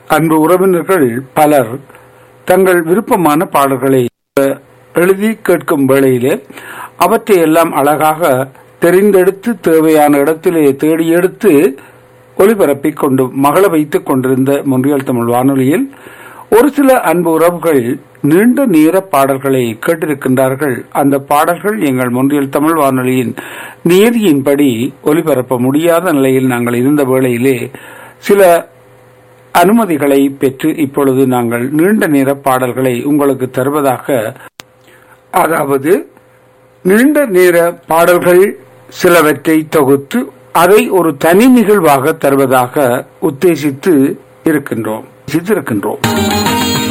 அன்பு உறவினர்கள் பலர் தங்கள் விருப்பமான பாடல்களை எழுதி கேட்கும் வேளையிலே அவற்றை எல்லாம் அழகாக தெரிந்தெடுத்து தேவையான இடத்திலே தேடி எடுத்து ஒளிபரப்பிக் கொண்டு மகள வைத்துக் கொண்டிருந்த முன்றியல் தமிழ் வானொலியில் ஒரு சில அன்பு உறவுகள் நீண்ட நேர பாடல்களை கேட்டிருக்கின்றார்கள் அந்த பாடல்கள் எங்கள் முன்றியல் தமிழ் வானொலியின் நியதியின்படி ஒலிபரப்ப முடியாத நிலையில் நாங்கள் இருந்த வேளையிலே சில அனுமதிகளை பெற்று இப்பொழுது நாங்கள் நீண்ட நேர பாடல்களை உங்களுக்கு தருவதாக அதாவது நீண்ட நேர பாடல்கள் சிலவற்றை தொகுத்து அதை ஒரு தனி நிகழ்வாக தருவதாக உத்தேசித்து இருக்கின்றோம் இருக்கின்றோம்